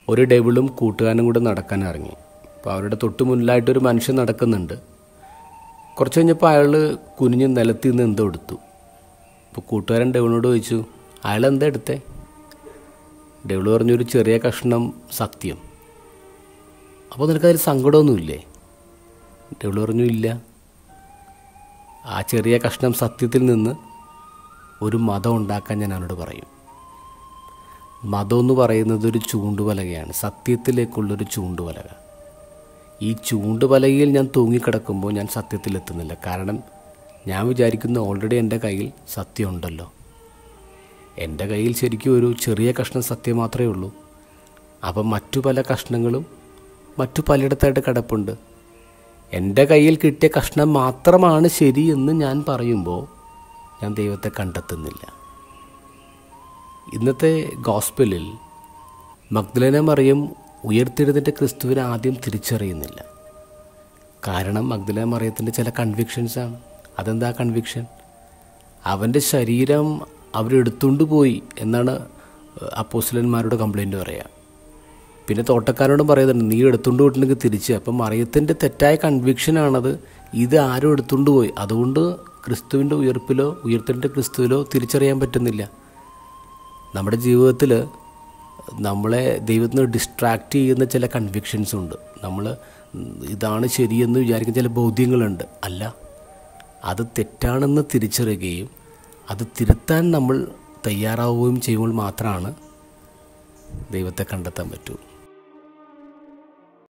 ഒരു ഡെവിളും കൂട്ടുകാരനും കൂടെ നടക്കാൻ ഇറങ്ങി അപ്പോൾ അവരുടെ തൊട്ട് മുന്നിലായിട്ടൊരു മനുഷ്യൻ നടക്കുന്നുണ്ട് കുറച്ച് കഴിഞ്ഞപ്പോൾ അയാൾ കുനിഞ്ഞ് നിലത്തിൽ നിന്ന് എന്തോ എടുത്തു അപ്പോൾ കൂട്ടുകാരൻ ഡെവിളിനോട് ചോദിച്ചു അയാൾ എന്താ എടുത്തേ ഡെവിൾ പറഞ്ഞു ഒരു ചെറിയ കഷ്ണം സത്യം അപ്പോൾ നിനക്കതിൽ സങ്കടമൊന്നുമില്ലേ ഡെവിൾ പറഞ്ഞു ഇല്ല ആ ചെറിയ കഷ്ണം സത്യത്തിൽ നിന്ന് ഒരു മതം ഉണ്ടാക്കാൻ ഞാൻ അവനോട് പറയും മതം എന്ന് പറയുന്നത് ഒരു ചൂണ്ടുപലകയാണ് സത്യത്തിലേക്കുള്ളൊരു ചൂണ്ടുപലക ഈ ചൂണ്ടുപലകയിൽ ഞാൻ തൂങ്ങിക്കിടക്കുമ്പോൾ ഞാൻ സത്യത്തിലെത്തുന്നില്ല കാരണം ഞാൻ വിചാരിക്കുന്നു ഓൾറെഡി എൻ്റെ കയ്യിൽ സത്യം ഉണ്ടല്ലോ എൻ്റെ കയ്യിൽ ശരിക്കും ഒരു ചെറിയ കഷ്ണം സത്യം മാത്രമേ ഉള്ളൂ അപ്പം മറ്റു പല കഷ്ണങ്ങളും മറ്റു പലയിടത്തായിട്ട് കിടപ്പുണ്ട് എൻ്റെ കയ്യിൽ കിട്ടിയ കഷ്ണം മാത്രമാണ് ശരി എന്ന് ഞാൻ പറയുമ്പോൾ ഞാൻ ദൈവത്തെ കണ്ടെത്തുന്നില്ല ഇന്നത്തെ ഗോസ്പലിൽ മഗ്ദലന മറിയം ഉയർത്തെഴുന്നേറ്റ ക്രിസ്തുവിനെ ആദ്യം തിരിച്ചറിയുന്നില്ല കാരണം മഗ്ദലന മറിയത്തിൻ്റെ ചില കൺവിക്ഷൻസാണ് അതെന്താ കൺവിക്ഷൻ അവൻ്റെ ശരീരം അവരെടുത്തുകൊണ്ട് പോയി എന്നാണ് അപ്പോസ്റ്റലന്മാരോട് കംപ്ലൈൻറ്റ് പറയുക പിന്നെ തോട്ടക്കാരോടും പറയുന്നുണ്ട് നീ എടുത്തുകൊണ്ട് പോയിട്ടുണ്ടെങ്കിൽ തിരിച്ച് അപ്പം മറിയത്തിൻ്റെ തെറ്റായ കൺവിക്ഷനാണത് ഇത് ആരും എടുത്തുകൊണ്ട് പോയി അതുകൊണ്ട് ക്രിസ്തുവിൻ്റെ ഉയർപ്പിലോ ഉയർത്തേണ്ട ക്രിസ്തുവിലോ തിരിച്ചറിയാൻ പറ്റുന്നില്ല നമ്മുടെ ജീവിതത്തിൽ നമ്മളെ ദൈവത്തിന് ഡിസ്ട്രാക്റ്റ് ചെയ്യുന്ന ചില കൺവിക്ഷൻസ് ഉണ്ട് നമ്മൾ ഇതാണ് ശരിയെന്ന് വിചാരിക്കുന്ന ചില ബോധ്യങ്ങളുണ്ട് അല്ല അത് തെറ്റാണെന്ന് തിരിച്ചറിയുകയും അത് തിരുത്താൻ നമ്മൾ തയ്യാറാവുകയും ചെയ്യുമ്പോൾ മാത്രമാണ് ദൈവത്തെ കണ്ടെത്താൻ പറ്റൂ